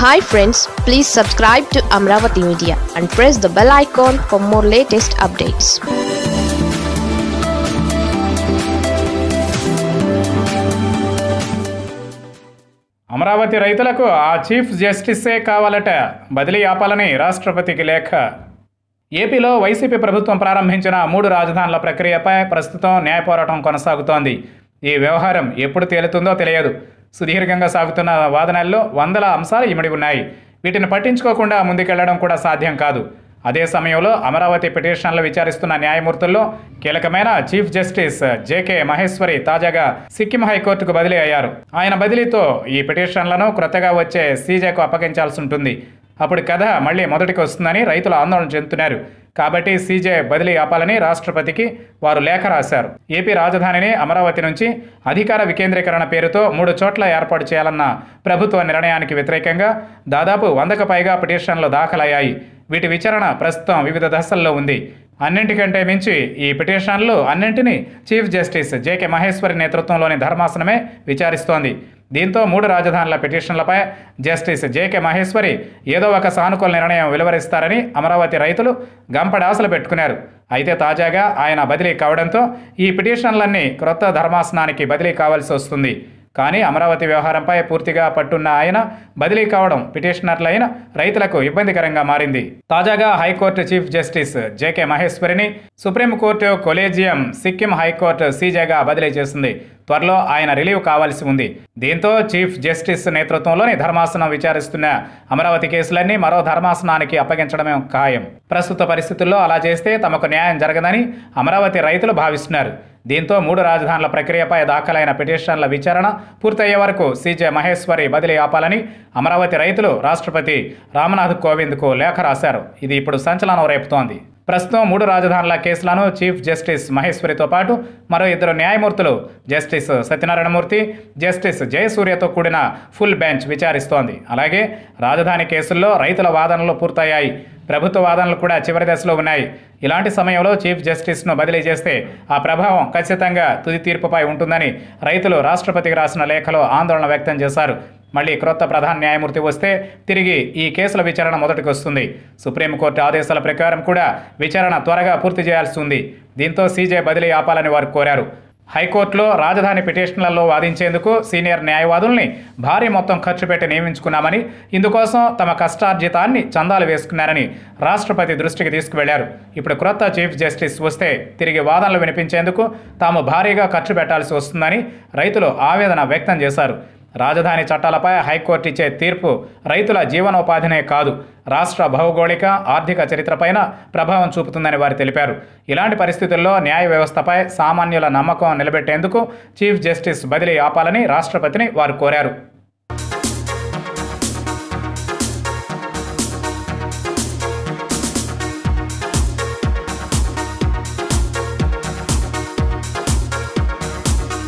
hi friends please subscribe to Amaravati media and press the bell icon for more latest updates Amaravati రైతులకు ఆ chief జస్టిసే కావాలట బదిలీ ఆపాలని రాష్ట్రపతికి లేఖ ఏపీలో వైసీపీ ప్రభుత్వం ప్రారంభించిన మూడు రాజధానుల ప్రక్రియపై ప్రస్తుతం న్యాయ పోరాటం కొనసాగుతోంది ఈ వ్యవహారం ఎప్పుడు తేలుతుందో తెలియదు సుదీర్ఘంగా సాగుతున్న వాదనల్లో వందల అంశాలు ఇమిడి ఉన్నాయి వీటిని పట్టించుకోకుండా ముందుకెళ్లడం కూడా సాధ్యం కాదు అదే సమయంలో అమరావతి పిటిషన్లు విచారిస్తున్న న్యాయమూర్తుల్లో కీలకమైన చీఫ్ జస్టిస్ జేకే మహేశ్వరి తాజాగా సిక్కిం హైకోర్టుకు బదిలీ అయ్యారు ఆయన బదిలీతో ఈ పిటిషన్లను క్రొత్తగా వచ్చే సీజేకు అప్పగించాల్సి ఉంటుంది అప్పుడు కథ మళ్ళీ మొదటికి వస్తుందని రైతులు ఆందోళన చెందుతున్నారు కాబట్టి సీజే బదిలీ ఆపాలని రాష్ట్రపతికి వారు లేఖ రాశారు ఏపీ రాజధానిని అమరావతి నుంచి అధికార వికేంద్రీకరణ పేరుతో మూడు చోట్ల ఏర్పాటు చేయాలన్న ప్రభుత్వ నిర్ణయానికి వ్యతిరేకంగా దాదాపు వందకు పైగా పిటిషన్లు దాఖలయ్యాయి వీటి విచారణ ప్రస్తుతం వివిధ దశల్లో ఉంది అన్నింటికంటే మించి ఈ పిటిషన్లు అన్నింటినీ చీఫ్ జస్టిస్ జేకే మహేశ్వరి నేతృత్వంలోని ధర్మాసనమే విచారిస్తోంది దీంతో మూడు రాజధానుల పిటిషన్లపై జస్టిస్ జేకే మహేశ్వరి ఏదో ఒక సానుకూల నిర్ణయం వెలువరిస్తారని అమరావతి రైతులు గంపడాసలు పెట్టుకున్నారు అయితే తాజాగా ఆయన బదిలీ కావడంతో ఈ పిటిషన్లన్నీ క్రొత్త ధర్మాసనానికి బదిలీ కావాల్సి వస్తుంది కానీ అమరావతి వ్యవహారంపై పూర్తిగా పట్టున్న ఆయన బదిలీ కావడం పిటిషనర్లైన రైతులకు ఇబ్బందికరంగా మారింది తాజాగా హైకోర్టు చీఫ్ జస్టిస్ జేకే మహేశ్వరిని సుప్రీంకోర్టు కొలేజియం సిక్కిం హైకోర్టు సీజేగా బదిలీ చేసింది త్వరలో ఆయన రిలీవ్ కావాల్సి ఉంది దీంతో చీఫ్ జస్టిస్ నేతృత్వంలోని ధర్మాసనం విచారిస్తున్న అమరావతి కేసులన్నీ మరో ధర్మాసనానికి అప్పగించడమే ఖాయం ప్రస్తుత పరిస్థితుల్లో అలా చేస్తే తమకు న్యాయం జరగదని అమరావతి రైతులు భావిస్తున్నారు దీంతో మూడు రాజధానుల ప్రక్రియపై దాఖలైన పిటిషన్ల విచారణ పూర్తయ్యే వరకు సీజే మహేశ్వరి బదిలీ ఆపాలని అమరావతి రైతులు రాష్ట్రపతి రామ్నాథ్ కోవింద్కు లేఖ రాశారు ఇది ఇప్పుడు సంచలనం రేపుతోంది ప్రస్తుతం మూడు రాజధానుల కేసులను చీఫ్ జస్టిస్ మహేశ్వరితో పాటు మరో ఇద్దరు న్యాయమూర్తులు జస్టిస్ సత్యనారాయణమూర్తి జస్టిస్ జయసూర్యతో కూడిన ఫుల్ బెంచ్ విచారిస్తోంది అలాగే రాజధాని కేసుల్లో రైతుల వాదనలు పూర్తయ్యాయి ప్రభుత్వ వాదనలు కూడా చివరి దశలో ఉన్నాయి ఇలాంటి సమయంలో చీఫ్ జస్టిస్ను బదిలీ చేస్తే ఆ ప్రభావం ఖచ్చితంగా తుది తీర్పుపై ఉంటుందని రైతులు రాష్ట్రపతికి రాసిన లేఖలో ఆందోళన వ్యక్తం చేశారు మళ్ళీ క్రొత్త ప్రధాన న్యాయమూర్తి వస్తే తిరిగి ఈ కేసుల విచారణ మొదటికి వస్తుంది సుప్రీంకోర్టు ఆదేశాల ప్రకారం కూడా విచారణ త్వరగా పూర్తి చేయాల్సి ఉంది దీంతో సీజే బదిలీ ఆపాలని వారు కోరారు హైకోర్టులో రాజధాని పిటిషన్లలో వాదించేందుకు సీనియర్ న్యాయవాదుల్ని భారీ మొత్తం ఖర్చు పెట్టి నియమించుకున్నామని ఇందుకోసం తమ కష్టార్జితాన్ని చందాలు వేసుకున్నారని రాష్ట్రపతి దృష్టికి తీసుకువెళ్లారు ఇప్పుడు క్రొత్త చీఫ్ జస్టిస్ వస్తే తిరిగి వాదనలు వినిపించేందుకు తాము భారీగా ఖర్చు పెట్టాల్సి వస్తుందని రైతులు ఆవేదన వ్యక్తం చేశారు రాజధాని చట్టాలపై హైకోర్టు ఇచ్చే తీర్పు రైతుల జీవనోపాధినే కాదు రాష్ట్ర భౌగోళిక ఆర్థిక చరిత్రపైన ప్రభావం చూపుతుందని వారు తెలిపారు ఇలాంటి పరిస్థితుల్లో న్యాయ వ్యవస్థపై సామాన్యుల నమ్మకం నిలబెట్టేందుకు చీఫ్ జస్టిస్ బదిలీ ఆపాలని రాష్ట్రపతిని వారు కోరారు